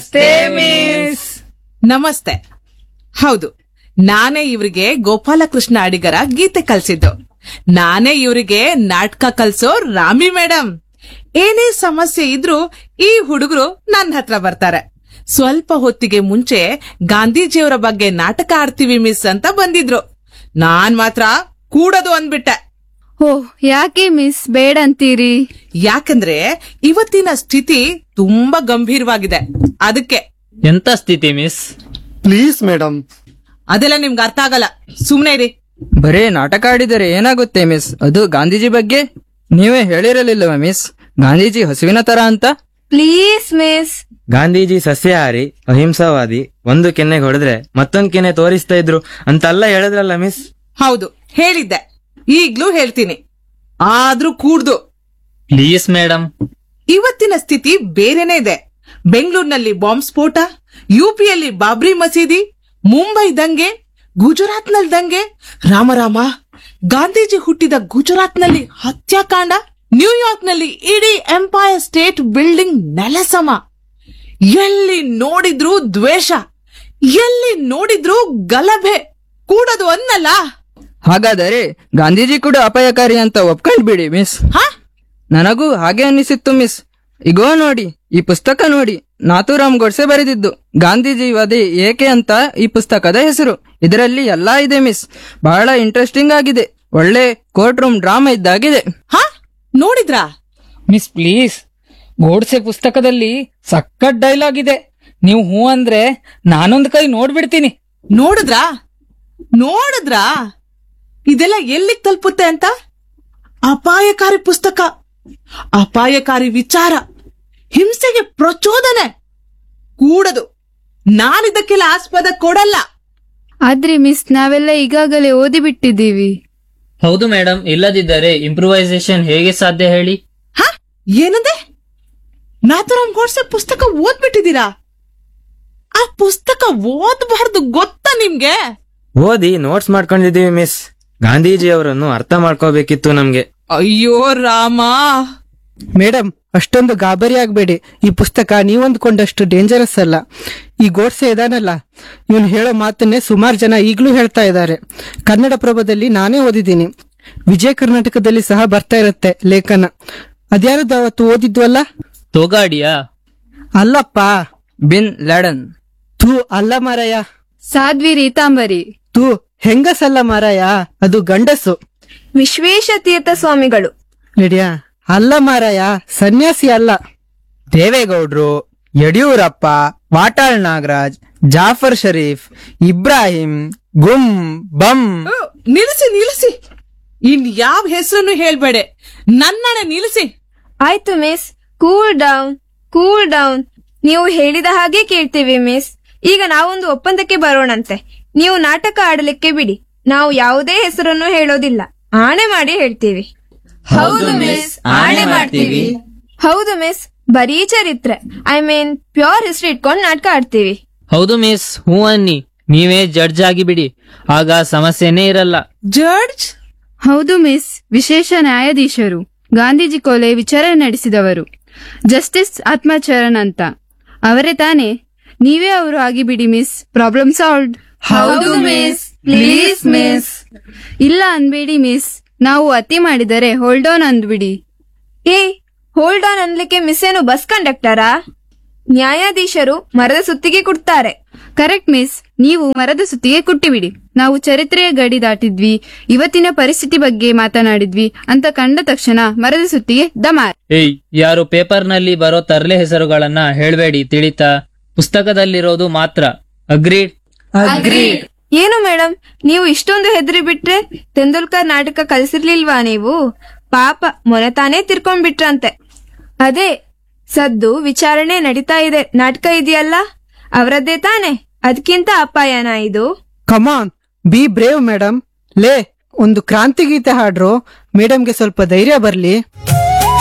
ನಮಸ್ತೆ ಮಿಸ್ ನಮಸ್ತೆ ಹೌದು ನಾನೇ ಇವ್ರಿಗೆ ಗೋಪಾಲಕೃಷ್ಣ ಅಡಿಗರ ಗೀತೆ ಕಲ್ಸಿದ್ದು ನಾನೇ ಇವರಿಗೆ ನಾಟಕ ಕಲ್ಸೋ ರಾಮಿ ಮೇಡಮ್ ಏನೇ ಸಮಸ್ಯೆ ಇದ್ರೂ ಈ ಹುಡುಗರು ನನ್ನ ಹತ್ರ ಬರ್ತಾರೆ ಸ್ವಲ್ಪ ಹೊತ್ತಿಗೆ ಮುಂಚೆ ಗಾಂಧೀಜಿಯವರ ಬಗ್ಗೆ ನಾಟಕ ಆಡ್ತೀವಿ ಮಿಸ್ ಅಂತ ಬಂದಿದ್ರು ನಾನ್ ಮಾತ್ರ ಕೂಡದು ಅಂದ್ಬಿಟ್ಟೆ ಓ ಯಾಕೆ ಮಿಸ್ ಬೇಡಂತೀರಿ ಯಾಕಂದ್ರೆ ಇವತ್ತಿನ ಸ್ಥಿತಿ ತುಂಬಾ ಗಂಭೀರವಾಗಿದೆ ಅದಕ್ಕೆ ಎಂತ ಸ್ಥಿತಿ ಮಿಸ್ ಪ್ಲೀಸ್ ಮೇಡಮ್ ಅದೆಲ್ಲ ನಿಮ್ಗೆ ಅರ್ಥ ಆಗಲ್ಲ ಸುಮ್ನೆ ಇರಿ ಬರೇ ನಾಟಕ ಆಡಿದರೆ ಏನಾಗುತ್ತೆ ಮಿಸ್ ಅದು ಗಾಂಧೀಜಿ ಬಗ್ಗೆ ನೀವೇ ಹೇಳಿರಲಿಲ್ಲವ ಮಿಸ್ ಗಾಂಧೀಜಿ ಹಸುವಿನ ತರ ಅಂತ ಪ್ಲೀಸ್ ಮಿಸ್ ಗಾಂಧೀಜಿ ಸಸ್ಯಾಹಾರಿ ಅಹಿಂಸಾವಾದಿ ಒಂದು ಕೆನ್ನೆಗೆ ಹೊಡೆದ್ರೆ ಮತ್ತೊಂದ್ ಕೆನ್ನೆ ತೋರಿಸ್ತಾ ಇದ್ರು ಅಂತೆಲ್ಲ ಹೇಳಿದ್ರಲ್ಲ ಮಿಸ್ ಹೌದು ಹೇಳಿದ್ದೆ ಈಗ್ಲೂ ಹೇಳ್ತೀನಿ ಆದ್ರೂ ಕೂಡ್ದು ಪ್ಲೀಸ್ ಮೇಡಮ್ ಇವತ್ತಿನ ಸ್ಥಿತಿ ಬೇರೆನೇ ಇದೆ ಬೆಂಗಳೂರಿನಲ್ಲಿ ಬಾಂಬ್ ಸ್ಫೋಟ ಯುಪಿಯಲ್ಲಿ ಬಾಬ್ರಿ ಮಸೀದಿ ಮುಂಬೈ ದಂಗೆ ಗುಜರಾತ್ನಲ್ಲಿ ದಂಗೆ ರಾಮರಾಮ ಗಾಂಧೀಜಿ ಹುಟ್ಟಿದ ಗುಜರಾತ್ನಲ್ಲಿ ಹತ್ಯಾಕಾಂಡ ನ್ಯೂಯಾರ್ಕ್ನಲ್ಲಿ ಇಡೀ ಎಂಪೈರ್ ಸ್ಟೇಟ್ ಬಿಲ್ಡಿಂಗ್ ನೆಲಸಮ ಎಲ್ಲಿ ನೋಡಿದ್ರೂ ದ್ವೇಷ ಎಲ್ಲಿ ನೋಡಿದ್ರೂ ಗಲಭೆ ಕೂಡದು ಅನ್ನಲ್ಲ ಹಾಗಾದರೆ ಗಾಂಧೀಜಿ ಕೂಡ ಅಪಾಯಕಾರಿ ಅಂತ ಒಪ್ಕೊಂಡ್ಬಿಡಿ ಮಿಸ್ ಹಾ ನನಗೂ ಹಾಗೆ ಅನ್ನಿಸಿತ್ತು ಮಿಸ್ ಇಗೋ ನೋಡಿ ಈ ಪುಸ್ತಕ ನೋಡಿ ನಾಥೂರಾಮ್ ಗೋಡ್ಸೆ ಬರೆದಿದ್ದು ಗಾಂಧೀಜಿ ವಧೆ ಏಕೆ ಅಂತ ಈ ಪುಸ್ತಕದ ಹೆಸರು ಇದರಲ್ಲಿ ಎಲ್ಲಾ ಇದೆ ಮಿಸ್ ಬಹಳ ಇಂಟ್ರೆಸ್ಟಿಂಗ್ ಆಗಿದೆ ಒಳ್ಳೆ ಕೋರ್ಟ್ ರೂಮ್ ಡ್ರಾಮಾ ಇದ್ದಾಗಿದೆ ಹಾ ನೋಡಿದ್ರಾ ಮಿಸ್ ಪ್ಲೀಸ್ ಗೋಡ್ಸೆ ಪುಸ್ತಕದಲ್ಲಿ ಸಖತ್ ಡೈಲಾಗ್ ಇದೆ ನೀವು ಹೂ ಅಂದ್ರೆ ನಾನೊಂದ್ ಕೈ ನೋಡ್ಬಿಡ್ತೀನಿ ನೋಡಿದ್ರಾ ನೋಡಿದ್ರಾ ಇದೆಲ್ಲ ಎಲ್ಲಿಗ್ ತಲುಪುತ್ತೆ ಅಂತ ಅಪಾಯಕಾರಿ ಪುಸ್ತಕ ಅಪಾಯಕಾರಿ ವಿಚಾರ ಹಿಂಸೆಗೆ ಪ್ರಚೋದನೆ ಕೂಡದು ನಾನಿದಕ್ಕೆಲ್ಲ ಆಸ್ಪದ ಕೊಡಲ್ಲ ಆದ್ರೆ ಮಿಸ್ ನಾವೆಲ್ಲ ಈಗಾಗಲೇ ಓದಿಬಿಟ್ಟಿದ್ದೀವಿ ಹೌದು ಮೇಡಮ್ ಇಲ್ಲದಿದ್ದರೆ ಇಂಪ್ರೂವೈಸೇಷನ್ ಹೇಗೆ ಸಾಧ್ಯ ಹೇಳಿ ಹ ಏನಂದೆ ನಾಥುರಾಮ್ ಗೋಡ್ಸೆ ಪುಸ್ತಕ ಓದ್ಬಿಟ್ಟಿದ್ದೀರಾ ಆ ಪುಸ್ತಕ ಓದಬಾರ್ದು ಗೊತ್ತಾ ನಿಮ್ಗೆ ಓದಿ ನೋಟ್ಸ್ ಮಾಡ್ಕೊಂಡಿದೀವಿ ಮಿಸ್ ಗಾಂಧೀಜಿ ಅವರನ್ನು ಅರ್ಥ ಮಾಡ್ಕೋಬೇಕಿತ್ತು ನಮ್ಗೆ ಅಯ್ಯೋ ರಾಮ ಮೇಡಮ್ ಅಷ್ಟೊಂದು ಗಾಬರಿ ಆಗ್ಬೇಡಿ ಈ ಪುಸ್ತಕ ನೀವಂದ್ಕೊಂಡಷ್ಟು ಡೇಂಜರಸ್ ಅಲ್ಲ ಈ ಗೋಡ್ಸೆ ಇದಾನಲ್ಲ ಇವನು ಹೇಳೋ ಮಾತನ್ನೇ ಸುಮಾರು ಜನ ಈಗಲೂ ಹೇಳ್ತಾ ಇದ್ದಾರೆ ಕನ್ನಡ ಪ್ರಭದಲ್ಲಿ ನಾನೇ ಓದಿದ್ದೀನಿ ವಿಜಯ ಕರ್ನಾಟಕದಲ್ಲಿ ಸಹ ಬರ್ತಾ ಇರುತ್ತೆ ಲೇಖನ ಅದ್ಯಾರದ್ದು ಅವತ್ತು ಓದಿದ್ವಲ್ಲ ತೋಗಾಡಿಯಾ ಅಲ್ಲಪ್ಪ ಬಿನ್ ಲ್ಯಾಡನ್ ಥೂ ಅಲ್ಲ ಮಾರಾಯ ಸಾಧ್ವಿ ರೀತಾಂಬರಿ ಥೂ ಹೆಂಗಸಲ್ಲ ಮಾರಾಯ ಅದು ಗಂಡಸು ವಿಶ್ವೇಶ ತೀರ್ಥ ಸ್ವಾಮಿಗಳು ರೆಡಿಯಾ ಅಲ್ಲ ಮಾರಾಯ ಸನ್ಯಾಸಿ ಅಲ್ಲ ದೇವೇಗೌಡ್ರು ಯಡಿಯೂರಪ್ಪ ವಾಟಾಳ್ ನಾಗರಾಜ್ ಜಾಫರ್ ಶರೀಫ್ ಇಬ್ರಾಹಿಂ ಗುಮ್ ಬಂ ಓ, ನಿಲ್ಲಿಸಿ ನಿಲ್ಲಿಸಿ ಇನ್ ಯಾವ ಹೆಸರನ್ನು ಹೇಳ್ಬೇಡೆ ನನ್ನನೆ ನಿಲ್ಲಿಸಿ ಆಯ್ತು miss cool down cool down ನೀವು ಹೇಳಿದ ಹಾಗೆ ಕೇಳ್ತೀವಿ ಮಿಸ್ ಈಗ ನಾವೊಂದು ಒಪ್ಪಂದಕ್ಕೆ ಬರೋಣಂತೆ ನೀವು ನಾಟಕ ಆಡಲಿಕ್ಕೆ ಬಿಡಿ ನಾವು ಯಾವುದೇ ಹೆಸರನ್ನು ಹೇಳೋದಿಲ್ಲ ಆಣೆ ಮಾಡಿ ಹೇಳ್ತೀವಿ ಹೌದು ಮಿಸ್ ಆಣೆ ಮಾಡ್ತೀವಿ ಹೌದು ಮಿಸ್ ಬರೀ ಚರಿತ್ರೆ ಐ ಮೀನ್ ಪ್ಯೂರ್ ಹಿಸ್ಟ್ರಿ ಇಟ್ಕೊಂಡು ನಾಟಕ ಆಡ್ತೀವಿ ಹೌದು ಮಿಸ್ ಹೂ ಅನ್ನಿ ನೀವೇ ಜಡ್ಜ್ ಆಗಿ ಬಿಡಿ ಆಗ ಸಮಸ್ಯೆನೇ ಇರಲ್ಲ ಜಡ್ಜ್ ಹೌದು ಮಿಸ್ ವಿಶೇಷ ನ್ಯಾಯಾಧೀಶರು ಗಾಂಧೀಜಿ ಕೊಲೆ ವಿಚಾರಣೆ ನಡೆಸಿದವರು ಜಸ್ಟಿಸ್ ಆತ್ಮಚರಣ್ ಅಂತ ಅವರೇ ತಾನೇ ನೀವೇ ಅವರು ಆಗಿಬಿಡಿ ಮಿಸ್ ಪ್ರಾಬ್ಲಮ್ ಸಾಲ್ವ್ಡ್ ಹೌದು ಮಿಸ್ ಪ್ಲೀಸ್ ಮಿಸ್ ಇಲ್ಲ ಅನ್ಬೇಡಿ ಮಿಸ್ ನಾವು ಅತಿ ಮಾಡಿದರೆ ಹೋಲ್ಡ್ ಆನ್ ಅಂದ್ಬಿಡಿ ಏ ಹೋಲ್ಡ್ ಆನ್ ಅನ್ಲಿಕ್ಕೆ ಮಿಸ್ ಏನು ಬಸ್ ಕಂಡಕ್ಟರಾ ನ್ಯಾಯಾಧೀಶರು ಮರದ ಸುತ್ತಿಗೆ ಕುಟ್ತಾರೆ ಕರೆಕ್ಟ್ ಮಿಸ್ ನೀವು ಮರದ ಸುತ್ತಿಗೆ ಕುಟ್ಟಿಬಿಡಿ ನಾವು ಚರಿತ್ರೆಯ ಗಡಿ ದಾಟಿದ್ವಿ ಇವತ್ತಿನ ಪರಿಸ್ಥಿತಿ ಬಗ್ಗೆ ಮಾತನಾಡಿದ್ವಿ ಅಂತ ಕಂಡ ತಕ್ಷಣ ಮರದ ಸುತ್ತಿಗೆ ದಮಾರ್ ಏಯ್ ಯಾರು ಪೇಪರ್ನಲ್ಲಿ ಬರೋ ತರ್ಲೆ ಹೆಸರುಗಳನ್ನ ಹೇಳ್ಬೇಡಿ ತಿಳಿತಾ ಪುಸ್ತಕದಲ್ಲಿರೋದು ಮಾತ್ರ ಅಗ್ರೀಡ್ ಏನು ಮೇಡಮ್ ನೀವು ಇಷ್ಟೊಂದು ಹೆದರಿ ಬಿಟ್ರೆ ತೆಂಡೂಲ್ಕರ್ ನಾಟಕ ಕಲಿಸಿರ್ಲಿಲ್ವಾ ನೀವು ಪಾಪ ಮೊನೆ ತಾನೇ ತಿರ್ಕೊಂಡ್ಬಿಟ್ರಂತೆ ಅದೇ ಸದ್ದು ವಿಚಾರಣೆ ನಡೀತಾ ಇದೆ ನಾಟಕ ಇದೆಯಲ್ಲ ಅವರದ್ದೇ ತಾನೆ ಅದಕ್ಕಿಂತ ಅಪಾಯನ ಇದು ಕಮಾನ್ ಬಿ ಬ್ರೇವ್ ಮೇಡಮ್ ಲೇ ಒಂದು ಕ್ರಾಂತಿ ಗೀತೆ ಹಾಡ್ರು ಮೇಡಮ್ಗೆ ಸ್ವಲ್ಪ ಧೈರ್ಯ ಬರ್ಲಿ